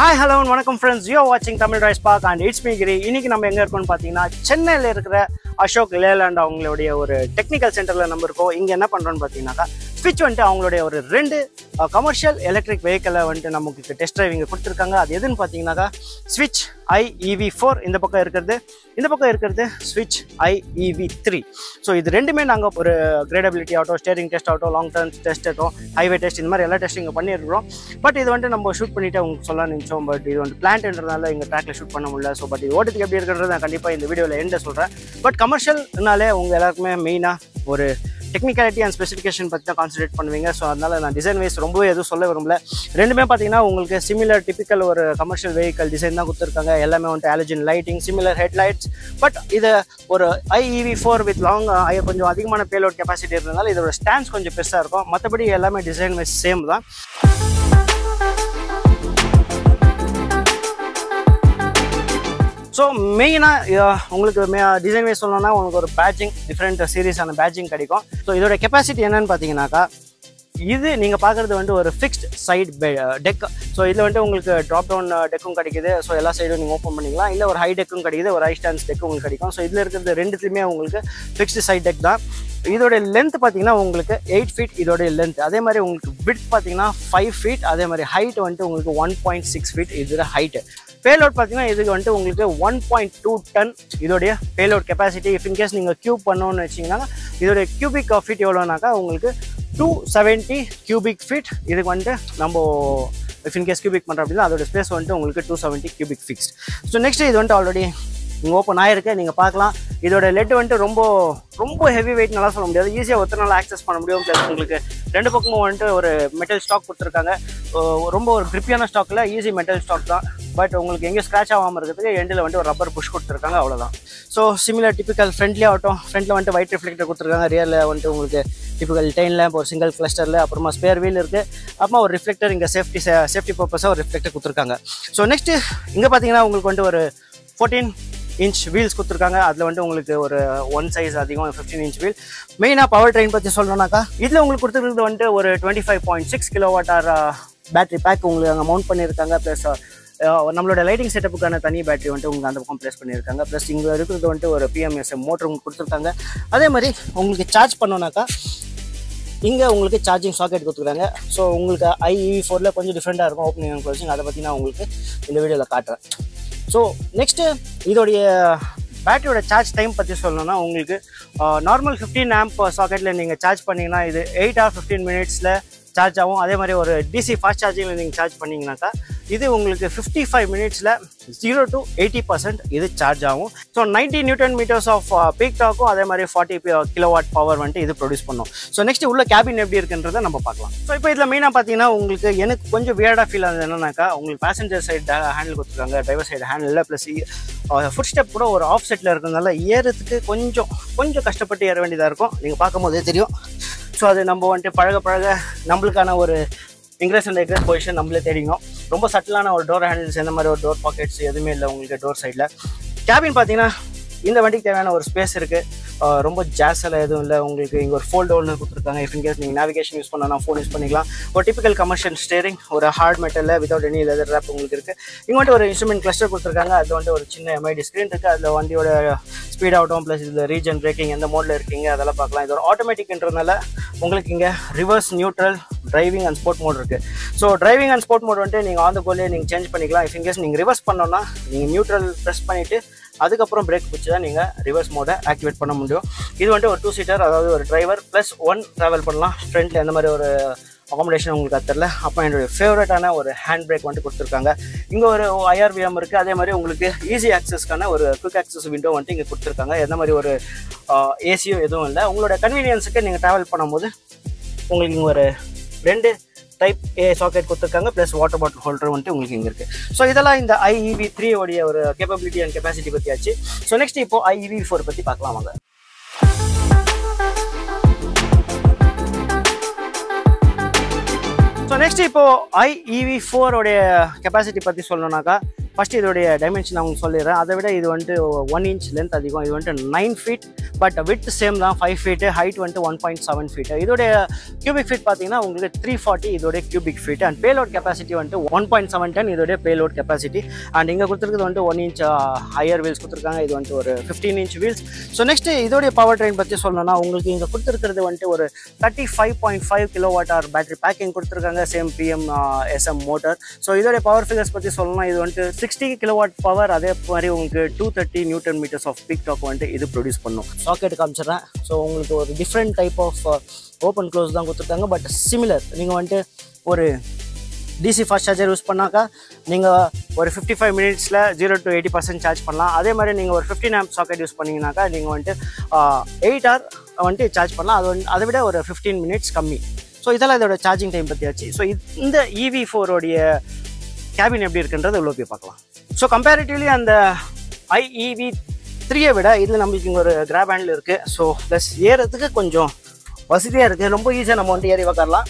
hi hello வணக்கம் friends you வாட்சிங் Tamil rice park and it's மீகிரி இன்னைக்கு நம்ம எங்கே இருக்கோம்னு பார்த்தீங்கன்னா சென்னையில் இருக்கிற அசோக் லேலாண்ட் அவங்களுடைய ஒரு டெக்னிக்கல் சென்டரில் நம்ம இருக்கோம் இங்கே என்ன பண்ணுறோம்னு பார்த்தீங்கன்னாக்கா ஸ்விட்ச் வந்துட்டு அவங்களுடைய ஒரு ரெண்டு கமர்ஷியல் எலக்ட்ரிக் வெஹிக்கிளை வந்துட்டு நமக்கு டெஸ்ட் டிரைவிங் கொடுத்துருக்காங்க அது எதுன்னு பார்த்தீங்கன்னாக்கா ஸ்விட்ச் ஐ இவி ஃபோர் இந்த பக்கம் இருக்கிறது இந்த பக்கம் இருக்கிறது ஸ்விட்ச் ஐ இவி த்ரீ ஸோ இது ரெண்டுமே நாங்கள் ஒரு கிரேடபிலிட்டி ஆகட்டும் ஸ்டேரிங் டெஸ்ட் ஆகட்டும் லாங் டர்ன் டெஸ்ட் ஆகட்டும் ஹைவே டெஸ்ட் இந்த மாதிரி எல்லா டெஸ்ட்டும் இங்கே பண்ணியிருக்கிறோம் பட் இது வந்துட்டு நம்ம ஷூட் பண்ணிட்டு உங்களுக்கு சொல்ல நினச்சோம் பட் இது வந்து பிளான்ட்ன்றதுனால எங்கள் ட்ராக்ல ஷூட் பண்ண முடியல ஸோ பட் இது ஓட்டத்துக்கு எப்படி இருக்கிறது நான் கண்டிப்பாக இந்த வீடியோவில் எந்த சொல்கிறேன் பட் கமர்ஷியல்னாலே உங்கள் எல்லாருக்குமே மெயினாக ஒரு டெக்னிக்காலிட்டி அண்ட் ஸ்பெசிஃபிகேஷன் பற்றி தான் கான்சன்ட்ரேட் பண்ணுவீங்க ஸோ அதனால் நான் டிசைன் வைஸ் ரொம்பவே எதுவும் சொல்ல விரும்பல ரெண்டுமே பார்த்தீங்கன்னா உங்களுக்கு சிமிலர் டிபிக்கல் ஒரு கமர்ஷியல் வெஹிக்கல் டிசைன் தான் கொடுத்துருக்காங்க எல்லாமே வந்துட்டு halogen lighting similar headlights but இது ஒரு ஐஇவி ஃபோர் வித் லாங் கொஞ்சம் அதிகமான பேலோட் கெப்பாசிட்டி இருந்ததுனால இதோட ஸ்டாண்ட்ஸ் கொஞ்சம் பெருசாக இருக்கும் மற்றபடி எல்லாமே டிசைன் வைஸ் சேம் தான் ஸோ மெயினாக உங்களுக்கு டிசைன் வைஸ் சொல்லணும்னா உங்களுக்கு ஒரு பேட்சிங் டிஃப்ரெண்ட் சீரீஸான பேட்சிங் கிடைக்கும் ஸோ இதோட கெப்பாசிட்டி என்னன்னு பார்த்தீங்கன்னா இது நீங்கள் பார்க்குறது வந்து ஒரு ஃபிக்ஸ்ட் சைட் டெக் ஸோ இதில் வந்துட்டு உங்களுக்கு ட்ராப் டவுன் டெக்கும் கிடைக்குது ஸோ எல்லா சைடும் நீங்கள் ஓப்பன் பண்ணிக்கலாம் இல்லை ஒரு ஹை டெக்கும் கிடைக்குது ஒரு ஹை ஸ்டான்ஸ் டெக் உங்களுக்கு கிடைக்கும் ஸோ இதில் இருக்கிறது ரெண்டுத்துலையுமே உங்களுக்கு ஃபிக்ஸ்டு சைட் டெக் தான் இதோட லென்த் பார்த்தீங்கன்னா உங்களுக்கு எயிட் ஃபீட் இதோட லென்த் அதே மாதிரி உங்களுக்கு விட் பார்த்தீங்கன்னா ஃபைவ் ஃபீட் அதே மாதிரி ஹைட் வந்துட்டு உங்களுக்கு ஒன் பாயிண்ட் சிக்ஸ் ஃபீட் இதோட ஹைட்டு பேலோட் பார்த்தீங்கன்னா இதுக்கு வந்துட்டு உங்களுக்கு ஒன் பாயிண்ட் டூ டன் இதோடைய பேலோட் கெப்பாசிட்டி இஃப் இன்கேஸ் நீங்கள் கியூப் பண்ணோன்னு வச்சிங்கன்னா இதோடைய கியூபிக் ஃபீட் எவ்வளோனாக்கா உங்களுக்கு டூ செவன்ட்டி கியூபிக் ஃபீட் இதுக்கு வந்துட்டு நம்ம இஃப் இன்கேஸ் கியூபிக் பண்ணுறோம் அப்படின்னா அதோட ஸ்பேஸ் வந்துட்டு உங்களுக்கு two seventy cubic feet so next இது வந்துட்டு ஆல்ரெடி இங்கே ஓப்பன் ஆயிருக்கு நீங்கள் பார்க்கலாம் இதோட லெட் வந்துட்டு ரொம்ப ரொம்ப ஹெவி வெயிட் நல்லா சொல்ல முடியாது ஈஸியாக ஒருத்தர் நாள் ஆக்சஸ் பண்ண முடியும் ப்ளஸ் உங்களுக்கு ரெண்டு பக்கமும் வந்துட்டு ஒரு மெட்டல் ஸ்டாக் கொடுத்துருக்காங்க ரொம்ப ஒரு கிரிப்பியான ஸ்டாக்கில் ஈஸி மெட்டல் ஸ்டாக் தான் பட் உங்களுக்கு எங்கேயும் ஸ்க்ராச் ஆகாமல் இருக்கிறதுக்கு எண்டில் வந்துட்டு ஒரு ரப்பர் புஷ் கொடுத்துருக்காங்க அவ்வளோதான் ஸோ சிமிலர் டிப்பிக்கல் ஃப்ரண்ட்லி ஆகட்டும் ஃப்ரண்ட்டில் வந்துட்டு ஒயிட் ரிஃப்ளெக்டர் கொடுத்துருக்காங்க ரியரில் வந்துட்டு உங்களுக்கு டிப்பிக்கல் டெயின் லேம்ப் ஒரு சிங்கிள் கிளஸ்டரில் அப்புறமா ஸ்பேர் வீல் இருக்குது அப்புறமா ஒரு ரிஃப்ளெக்டர் இங்கே சேஃப்டி சேஃப்டி பர்பஸாக ஒரு ரிஃப்ளெக்டர் கொடுத்துருக்காங்க ஸோ நெக்ஸ்ட்டு இங்கே பார்த்தீங்கன்னா உங்களுக்கு வந்துட்டு ஒரு ஃபோர்டீன் இன்ச் வீல்ஸ் கொடுத்துருக்காங்க அதில் வந்துட்டு உங்களுக்கு ஒரு ஒன் சைஸ் அதிகம் ஃபிஃப்டீன் இன்ச் வீல் மெயினாக பவர் ட்ரெயின் பற்றி சொல்லணும்னாக்கா இதில் உங்களுக்கு கொடுத்துருக்கிறது வந்துட்டு ஒரு twenty five point six kilo watt hour battery pack உங்களுக்கு அங்கே மவுண்ட் பண்ணியிருக்காங்க ப்ளஸ் நம்மளோட லைட்டிங் செட்டப்புக்கான தனி பேட்டரி வந்துட்டு உங்களுக்கு அந்த பக்கம் ப்ளேஸ் பண்ணியிருக்காங்க ப்ளஸ் இங்கே இருக்கிறது வந்துட்டு ஒரு பிஎம்எஸ் மோட்டர் உங்களுக்கு கொடுத்துருக்காங்க அதே மாதிரி உங்களுக்கு சார்ஜ் பண்ணோன்னாக்கா இங்கே உங்களுக்கு சார்ஜிங் சாக்கெட் கொடுத்துருக்காங்க ஸோ உங்களுக்கு ஐஇவி ஃபோரில் கொஞ்சம் டிஃப்ரெண்ட்டாக இருக்கும் ஓப்பனிங் அண்ட் க்ளோசிங் அதை பற்றி நான் உங்களுக்கு இந்த வீடியோவில் காட்டுறேன் ஸோ நெக்ஸ்ட்டு இதோடைய பேட்டரியோட சார்ஜ் டைம் பற்றி சொல்லணும்னா உங்களுக்கு நார்மல் ஃபிஃப்டீன் ஆம்ப் சாக்கெட்டில் நீங்கள் சார்ஜ் பண்ணிங்கன்னா இது எயிட் ஆர் ஃபிஃப்டீன் மினிட்ஸில் சார்ஜ் ஆகும் அதே மாதிரி ஒரு டிசி ஃபாஸ்ட் சார்ஜிங்கில் நீங்கள் சார்ஜ் பண்ணிங்கனாக்கா இது உங்களுக்கு ஃபிஃப்டி ஃபைவ் மினிட்ஸில் ஜீரோ டு எயிட்டி பர்சன்ட் இது சார்ஜ் ஆகும் so ninety newton meters of peak டாக்கும் அதே மாதிரி ஃபார்ட்டி கிலோ வாட் பவர் வந்துட்டு இது ப்ரொடியூஸ் பண்ணும் ஸோ நெக்ஸ்ட் உள்ள கேபின் எப்படி இருக்குன்றதை நம்ம பார்க்கலாம் ஸோ இப்போ இதில் மெயினாக பார்த்தீங்கன்னா உங்களுக்கு எனக்கு கொஞ்சம் வியர்டாக ஃபீல் ஆகுது என்னன்னாக்கா உங்களுக்கு பேசஞ்சர் சைடு ஹேண்டில் கொடுத்துருக்காங்க driver side handle plus foot step கூட ஒரு ஆஃப் செட்டில் இருக்கிறதுனால ஏறதுக்கு கொஞ்சம் கொஞ்சம் கஷ்டப்பட்டு ஏற வேண்டியதாக இருக்கும் நீங்கள் பார்க்கும் போதே தெரியும் ஸோ அது நம்ம வந்துட்டு பழக பழக நம்மளுக்கான ஒரு இங்கிரஸ் அண்ட் எக்ரஸ் பொசிஷன் நம்மளே தேடிக்கணும் ரொம்ப சட்டிலான ஒரு டோர் ஹேண்டில்ஸ் எந்த மாதிரி ஒரு டோர் பாக்கெட்ஸ் எதுவுமே இல்லை உங்களுக்கு டோர் சைடில் கேபின் பார்த்தீங்கன்னா இந்த வண்டிக்கு தேவையான ஒரு ஸ்பேஸ் இருக்குது ரொம்ப ஜாஸ் எல்லாம் எதுவும் இல்லை உங்களுக்கு இங்கே ஒரு ஃபோல்ட் ஒன்று கொடுத்துருக்காங்க இஃப் இன்கேஸ் நீங்கள் நேவிகேஷன் யூஸ் பண்ணலாம் ஃபோன் யூஸ் பண்ணிக்கலாம் ஒரு டிபிக்கல் கமர்ஷியல் ஸ்டேரிங் ஒரு ஹார்ட் மெட்டலில் வித்வுட் எனி லெதர் ரேப் உங்களுக்கு இருக்குது இங்கே வந்துட்டு ஒரு இன்ஸ்ட்ருமெண்ட் கிளஸ்டர் கொடுத்துருக்காங்க அதில் வந்துட்டு ஒரு சின்ன எம்ஐடி ஸ்க்ரீன் இருக்குது அதில் வண்டியோட ஸ்பீட் ஆகட்டும் ப்ளஸ் இதில் ரீஜன் பிரேக்கிங் எந்த மோடில் இருக்கீங்க அதெல்லாம் பார்க்கலாம் இது ஒரு ஆட்டோமேட்டிக்ன்றதுனால உங்களுக்கு இங்கே reverse neutral driving and sport mode இருக்குது so driving and sport mode வந்துட்டு நீங்கள் ஆன் த கோலே நீங்கள் சேஞ்ச் பண்ணிக்கலாம் இஃப் இன்கேஸ் நீங்கள் ரிவர்ஸ் பண்ணோன்னா நீங்கள் நியூட்ரல் ப்ரெஸ் பண்ணிவிட்டு அதுக்கப்புறம் பிரேக் பிடிச்சி தான் நீங்கள் ரிவர்ஸ் மோடை ஆக்டிவேட் பண்ண முடியும் இது வந்துட்டு ஒரு டூ சீட்டர் அதாவது ஒரு டிரைவர் ப்ளஸ் ஒன் ட்ராவல் பண்ணலாம் ஃப்ரண்ட்டில் எந்த மாதிரி ஒரு அகாமடேஷன் உங்களுக்கு அது தெரில அப்போ என்னுடைய ஃபேவரட்டான ஒரு ஹேண்ட் பிரேக் வந்துட்டு கொடுத்துருக்காங்க இங்கே ஒரு ஐஆர்விஎம் இருக்குது அதே மாதிரி உங்களுக்கு ஈஸி ஆக்சஸ்க்கான ஒரு குவிக் ஆக்சஸ் விண்டோ வந்துட்டு இங்கே கொடுத்துருக்காங்க எந்த மாதிரி ஒரு ஏசியும் எதுவும் இல்லை உங்களோட கன்வீனியன்ஸுக்கு நீங்கள் ட்ராவல் பண்ணும்போது உங்களுக்கு இங்கே ஒரு ரெண்டு டைப் ஏ சாக்கெட் கொடுத்துருக்காங்க ப்ளஸ் வாட்டர் பாட்டில் ஹோல்டர் வந்துட்டு உங்களுக்கு இங்கே இருக்குது ஸோ இதெல்லாம் இந்த ஐஇவி த்ரீ உடைய ஒரு கேப்பபிலிட்டி அண்ட் கெப்பாசிட்டி பற்றி ஆச்சு ஸோ நெக்ஸ்ட் இப்போ ஐஇவி ஃபோர் பற்றி பார்க்கலாம் வாங்க ஸோ நெக்ஸ்ட் இப்போ ஐஇவி ஃபோரோடைய கெப்பாசிட்டி பற்றி சொல்லணும்னாக்கா ஃபர்ஸ்ட் இதோடைய டைமென்ஷன் நான் உங்களுக்கு சொல்லிடுறேன் அதை விட இது வந்துட்டு ஒன் இன்ச் லென்த் அதிகம் இது வந்துட்டு nine feet but with same தான் ஃபைவ் ஃபீட்டு ஹைட் வந்துட்டு ஒன் பாயிண்ட் செவன் ஃபீட் இதோடைய கியூபிக் ஃபீட் பார்த்தீங்கன்னா உங்களுக்கு த்ரீ ஃபார்ட்டி இதோடைய cubic feet and payload capacity வந்துட்டு ஒன் பாயிண்ட் செவன் டென் இதோடைய பேலோட் கெப்பாசிட்டி அண்ட் இங்கே கொடுத்துருக்குது வந்துட்டு ஒன் இன்ச் ஹையர் வீல்ஸ் கொடுத்துருக்காங்க இது வந்துட்டு ஒரு fifteen inch wheels so next இதோடைய பவர் ட்ரெயின் பற்றி சொல்லணும்னா உங்களுக்கு இங்கே கொடுத்துருக்கிறது வந்துட்டு ஒரு thirty five point five kilo watt hour battery பேக்கிங் கொடுத்துருக்காங்க same PM SM motor so இதோடைய பவர் ஃபிகர்ஸ் பற்றி சொல்லணும்னா இது வந்துட்டு சிக்ஸ்டி கிலோ வாட் பவர் அதே மாதிரி உங்களுக்கு two thirty newton meters of peak torque வந்துட்டு இது ப்ரொடியூஸ் பண்ணும் சாக்கெட் காமிச்சிடுறேன் ஸோ உங்களுக்கு ஒரு different type of open close தான் கொடுத்துருக்காங்க பட் சிமிலர் நீங்கள் வந்துட்டு ஒரு டிசி ஃபாஸ்ட் சார்ஜர் யூஸ் பண்ணாக்கா நீங்கள் ஒரு ஃபிஃப்டி ஃபைவ் மினிட்ஸில் zero to eighty percent charge பண்ணலாம் அதே மாதிரி நீங்கள் ஒரு ஃபிஃப்டின் ஆம்ப் சாக்கெட் யூஸ் பண்ணீங்கன்னாக்கா நீங்கள் வந்துட்டு எயிட் ஹவர் வந்துட்டு சார்ஜ் பண்ணலாம் அது வந்து அதை விட ஒரு ஃபிஃப்டீன் மினிட்ஸ் கம்மி ஸோ இதெல்லாம் இதோட சார்ஜிங் டைம் பற்றியாச்சு ஸோ இந்த இவி ஃபோரோடைய கேபின் எப்படி இருக்குன்றது உள்ள போய் பார்க்கலாம் ஸோ கம்பேரிட்டிவ்லி அந்த ஐஇவி த்ரீயை விட இதில் நம்மளுக்கு இங்கே ஒரு கிராப் ஹேண்டில் இருக்குது ஸோ ப்ளஸ் ஏறதுக்கு கொஞ்சம் வசதியாக இருக்குது ரொம்ப ஈஸியாக நம்ம வந்துட்டு ஏறி உக்காரலாம்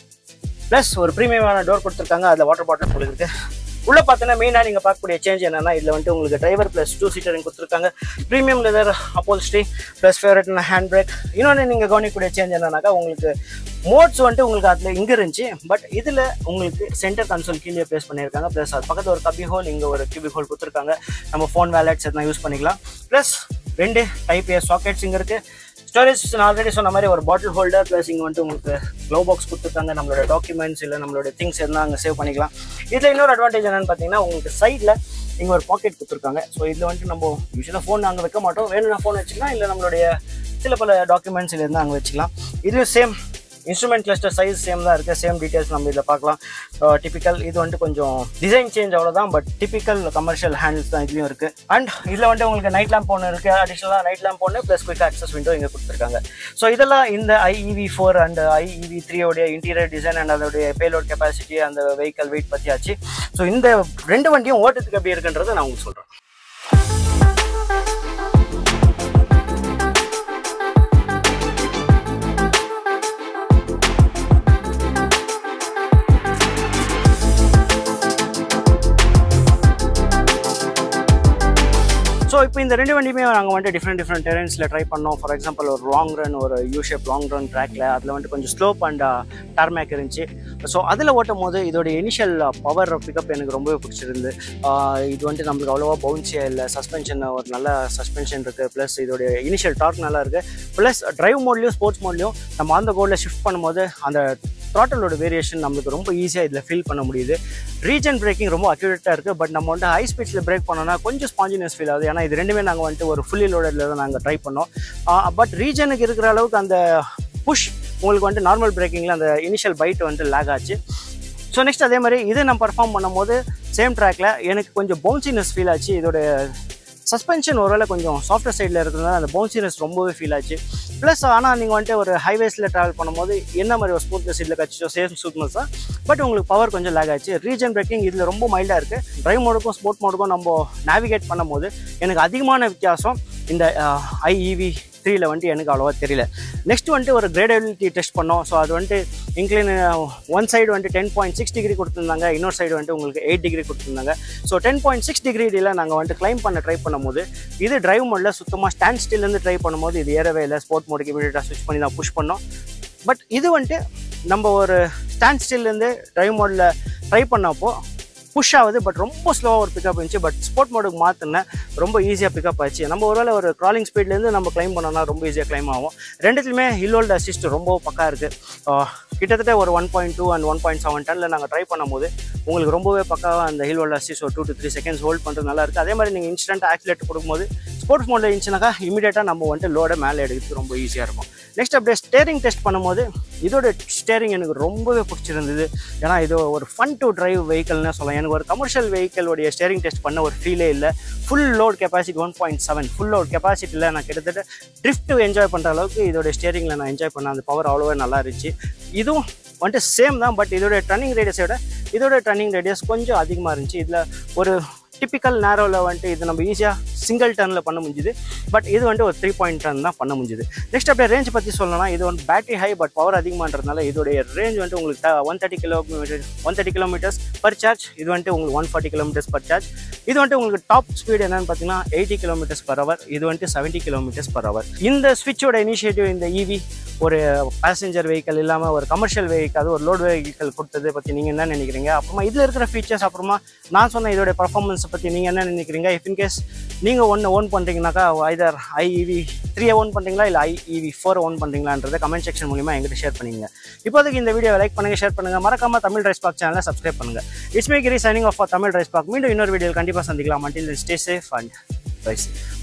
ப்ளஸ் ஒரு ப்ரீமியமான டோர் கொடுத்துருக்காங்க அதில் வாட்டர் பாட்டில் உங்களுக்கு இருக்குது உள்ள பார்த்தீங்கன்னா மெயினாக நீங்கள் பார்க்கக்கூடிய சேஞ்ச் என்னன்னா இதில் வந்துட்டு உங்களுக்கு டிரைவர் ப்ளஸ் டூ சீட்டரிங் கொடுத்துருக்காங்க premium leather upholstery plus favourite hand brake இன்னொன்று நீங்கள் கவனிக்கக்கூடிய சேஞ்ச் என்னன்னாக்கா உங்களுக்கு மோட்ஸ் வந்துட்டு உங்களுக்கு அதில் இங்கே இருந்துச்சு பட் இதில் உங்களுக்கு சென்டர் கன்சோல் கீழே ப்ளேஸ் பண்ணியிருக்காங்க ப்ளஸ் அது பக்கத்தில் ஒரு கபி ஹோல் இங்கே ஒரு கியூபி ஹோல் கொடுத்துருக்காங்க நம்ம ஃபோன் வேலட்ஸ் எதனா யூஸ் பண்ணிக்கலாம் ப்ளஸ் ரெண்டு டைப் ஏ சாக்கெட்ஸ் இங்கே இருக்குது ஸ்டோரேஜ் நான் ஆல்ரெடி சொன்ன மாதிரி ஒரு பாட்டில் ஹோல்டர் ப்ளஸ் இங்கே வந்துட்டு உங்களுக்கு க்ளோ பாக்ஸ் கொடுத்துருக்காங்க நம்மளோட டாக்குமெண்ட்ஸ் இல்லை நம்மளோட திங்ஸ் எல்லாம் அங்கே சேவ் பண்ணிக்கலாம் இதில் இன்னொரு அட்வான்டேஜ் என்னன்னு பார்த்தீங்கன்னா உங்களுக்கு சைடில் இங்கே ஒரு பாக்கெட் கொடுத்துருக்காங்க ஸோ இதில் வந்துட்டு நம்ம யூஸ்வலாக ஃபோன் அங்கே வைக்க மாட்டோம் வேணும்னா ஃபோன் வச்சுக்கலாம் இல்லை நம்மளுடைய சில பல டாக்குமெண்ட்ஸ் இருந்து அங்கே வச்சுக்கலாம் இதுவும் same instrument cluster size same தான் இருக்குது சேம் டீட்டெயில்ஸ் நம்ம இதில் பார்க்கலாம் டிபிக்கல் இது வந்துட்டு கொஞ்சம் டிசைன் சேஞ்ச் அவ்வளோதான் பட் டிபிக்கல் கமர்ஷியல் ஹேண்டில்ஸ் தான் இதுலையும் இருக்குது அண்ட் இதில் வந்துட்டு உங்களுக்கு நைட் லேம்ப் ஒன்று இருக்குது அடிஷ்னலாக நைட் லேம்ப் ஒன்று ப்ளஸ் குயிக் ஆக்சஸ் விண்டோ இங்கே கொடுத்துருக்காங்க ஸோ இதெல்லாம் இந்த ஐஇவி ஃபோர் அண்ட் ஐஇவி த்ரீயோடைய இன்டீரியர் டிசைன் அண்ட் அதோடைய பேலோட் கெப்பாசிட்டி அந்த வெஹிக்கல் வெயிட் பற்றியாச்சு ஸோ இந்த ரெண்டு வண்டியும் ஓட்டத்துக்கு எப்படி இருக்குன்றதை நான் உங்களுக்கு சொல்கிறேன் ஸோ இப்போ இந்த ரெண்டு வண்டியுமே நாங்கள் வந்துட்டு டிஃப்ரெண்ட் டிஃப்ரெண்ட் டெரன்ஸில் ட்ரை பண்ணோம் ஃபார் எக்ஸாம்பிள் ஒரு லாங் ரன் ஒரு யூ ஷேப் லாங் ரன் ட்ராக்ல அதில் வந்துட்டு கொஞ்சம் ஸ்லோப் அண்ட் டார்மேக் இருந்துச்சு ஸோ அதில் ஓட்டும் போது இதோட இனிஷியல் பவர் பிக்கப் எனக்கு ரொம்பவே பிடிச்சிருந்து ஆஹ் இது வந்துட்டு நம்மளுக்கு அவ்வளோவா பவுன்ஸியாக இல்லை சஸ்பென்ஷன் ஒரு நல்ல சஸ்பென்ஷன் இருக்குது ப்ளஸ் இதோடைய இனிஷியல் டார்க் நல்லா இருக்குது ப்ளஸ் டிரைவ் மோட்லையும் ஸ்போர்ட்ஸ் மோட்லையும் நம்ம அந்த கோல்டில் ஷிஃப்ட் பண்ணும்போது அந்த த்ராட்டலோட வேரியேஷன் நம்மளுக்கு ரொம்ப ஈஸியாக இதில் ஃபீல் பண்ண முடியுது ரீஜன் பிரேக்கிங் ரொம்ப அக்யூரேட்டாக இருக்குது பட் நம்ம வந்துட்டு ஹை ஸ்பீட்ஸில் பிரேக் பண்ணோம்னா கொஞ்சம் ஸ்பாஞ்சினஸ் ஃபீல் ஆகுது ஏன்னா இது ரெண்டுமே நாங்கள் வந்துட்டு ஒரு ஃபுல்லி லோடடில் தான் நாங்கள் ட்ரை பண்ணோம் பட் ரீஜனுக்கு இருக்கிற அளவுக்கு அந்த புஷ் உங்களுக்கு வந்துட்டு நார்மல் பிரேக்கிங்கில் அந்த இனிஷியல் பைட் வந்துட்டு லேக் ஆச்சு ஸோ நெக்ஸ்ட் அதே மாதிரி இது நான் பர்ஃபார்ம் பண்ணும்போது சேம் ட்ராக்ல எனக்கு கொஞ்சம் பவுன்சினஸ் ஃபீல் ஆச்சு இதோட சஸ்பென்ஷன் ஒருவேளை கொஞ்சம் சாஃப்ட்வேர் சைடில் இருக்கிறதுனால அந்த பவுன்சினஸ் ரொம்பவே ஃபீல் ஆச்சு ப்ளஸ் ஆனால் நீங்கள் வந்துட்டு ஒரு ஹைவேஸில் ட்ராவல் பண்ணும்போது என்ன மாதிரி ஒரு ஸ்மூத்னஸ் இதில் கச்சிச்சோ சேம் ஸ்மூத்னஸ் தான் பட் உங்களுக்கு பவர் கொஞ்சம் லேக் ஆச்சு ரீஜன் பிரேக்கிங் இதில் ரொம்ப மைல்டாக இருக்குது ட்ரைவ் மோடுக்கும் ஸ்போர்ட் மோடுக்கும் நம்ம நேவிகேட் பண்ணும்போது எனக்கு அதிகமான வித்தியாசம் இந்த ஐஇவி த்ரீல வந்துட்டு எனக்கு அவ்வளோவா தெரியல நெக்ஸ்ட் வந்துட்டு ஒரு கிரேடபிலிட்டி டெஸ்ட் பண்ணோம் ஸோ அது வந்துட்டு இன்க்ளைன் ஒன் சைடு வந்துட்டு டென் பாயிண்ட் சிக்ஸ் டிகிரி கொடுத்துருந்தாங்க இன்னொரு சைடு வந்துட்டு உங்களுக்கு எயிட் டிகிரி கொடுத்துருந்தாங்க ஸோ டென் பாயிண்ட் சிக்ஸ் டிகிரியில் நாங்கள் வந்துட்டு கிளைம் பண்ண ட்ரை பண்ணும்போது இது டிரைவ் மோடில் சுத்தமாக ஸ்டாண்ட் ஸ்டில்லேருந்து ட்ரை பண்ணும்போது இது ஏறவே இல்லை ஸ்போர்ட் மோடுக்கு இமீடியட்டாக ஸ்விட்ச் பண்ணி தான் புஷ் பண்ணோம் பட் இது வந்துட்டு நம்ம ஒரு ஸ்டாண்ட் ஸ்டில்லேருந்து டிரைவ் மோடில் ட்ரை பண்ணப்போ புஷ் ஆகுது பட் ரொம்ப ஸ்லோவாக ஒரு பிக்கப் இருந்துச்சு பட் ஸ்போர்ட் மோடுக்கு மாற்றினேன் ரொம்ப ஈஸியாக பிக்கப் ஆச்சு நம்ம ஒருவேளை ஒரு க்ராலிங் ஸ்பீட்லேருந்து நம்ம கிளைம் பண்ணோம்னா ரொம்ப ஈஸியாக கிளைம் ஆகும் ரெண்டுத்துலையுமே ஹில்லோல்டு அசிஸ்ட் ரொம்ப பக்கா இருக்குது கிட்டத்தட்ட ஒரு one point two and one point seven டனில் நாங்கள் ட்ரை பண்ணும்போது உங்களுக்கு ரொம்பவே பக்காவாக அந்த ஹில்லோல்டு அசிஸ்ட் ஒரு two to three seconds hold பண்ணுறது நல்லா இருக்குது அதே மாதிரி நீங்கள் இன்ஸ்டன்ட் ஆக்சிலேட் கொடுக்கும்போது ஸ்போர்ட்ஸ் மோடில் இருந்துச்சுனாக்கா இமீடியட்டாக நம்ம வந்துட்டு லோடை மேலே எடுக்கிறது ரொம்ப ஈஸியாக இருக்கும் நெக்ஸ்ட் அப்படியே ஸ்டேரிங் டெஸ்ட் பண்ணும்போது இதோட ஸ்டேரிங் எனக்கு ரொம்பவே பிடிச்சிருந்தது ஏன்னா இது ஒரு ஃபன் டு டிரைவ் வெஹிக்கல்னு சொல்லலாம் எனக்கு ஒரு கமர்ஷியல் வெஹிக்கலோடைய ஸ்டேரிங் டெஸ்ட் பண்ண ஒரு ஃபீலே இல்லை full load capacity one point seven full load கெப்பாசிட்டியில் நான் கிட்டத்தட்ட ட்ரிஃப்ட் என்ஜாய் பண்ணுற அளவுக்கு இதோட ஸ்டேரிங்கில் நான் என்ஜாய் பண்ணேன் அந்த பவர் அவ்வளோவா நல்லா இருந்துச்சு இதுவும் வந்துட்டு சேம் தான் பட் இதோட டர்னிங் ரேடியஸை விட இதோட டர்னிங் ரேடியஸ் கொஞ்சம் அதிகமாக இருந்துச்சு இதில் ஒரு டிப்பிக்கல் நேரோவில் வந்துட்டு இது நம்ம ஈஸியாக சிங்கிள் டர்னில் பண்ண முடிஞ்சுது பட் இது வந்துட்டு ஒரு த்ரீ பாயிண்ட் டர்ன் தான் பண்ண முடிஞ்சுது நெக்ஸ்ட் அப்படியே ரேஞ்ச் பற்றி சொல்லணும்னா இது வந்து பேட்டரி ஹை பட் பவர் அதிகமான்றதுனால இதோடைய ரேஞ்ச் வந்துட்டு உங்களுக்கு one thirty kilometre one thirty kilometres per charge இது வந்துட்டு உங்களுக்கு one forty kilometres per charge இது வந்துட்டு உங்களுக்கு டாப் ஸ்பீடு என்னன்னு பார்த்தீங்கன்னா எயிட்டி கிலோமீட்டர்ஸ் பர் ஹவர் இது வந்துட்டு செவன்ட்டி கிலோமீட்டர்ஸ் பர் ஹவர் இந்த ஸ்விட்சோட இனிஷியேட்டிவ் இந்த இவி ஒரு பேசஞ்சர் வெஹிக்கல் இல்லாமல் ஒரு கமர்ஷியல் வெஹிக்கல் அது ஒரு லோட் வெஹிக்கல் கொடுத்ததை பற்றி நீங்கள் என்ன நினைக்கிறீங்க அப்புறமா இதில் இருக்கிற ஃபீச்சர்ஸ் அப்புறமா நான் சொன்ன இதோட பர்ஃபார்மன்ஸை பற்றி நீங்கள் என்ன நினைக்கிறீங்க இஃப் இன்கேஸ் நீங்கள் ஒன்று ஓன் பண்ணுறீங்கனாக்கா ஐதர் ஐஇவி த்ரீயை ஓன் பண்ணுறீங்களா இல்லை ஐஇவி ஃபோர் ஓன் பண்ணுறீங்களான்றதை கமெண்ட் செக்ஷன் மூலிமா எங்கிட்ட ஷேர் பண்ணிங்க இப்போதைக்கு இந்த வீடியோ லைக் பண்ணுங்கள் ஷேர் பண்ணுங்கள் மறக்காம தமிழ் ரைஸ் பாக் சேனலை சப்ஸ்கிரைப் பண்ணுங்கள் it's me Giri signing off Tamil rice bag மீண்டும் இன்னொரு வீடியோ கண்டிப்பாக சந்திக்கலாம் மட்டில் ஸ்டே சேஃப் அண்ட் ரைஸ்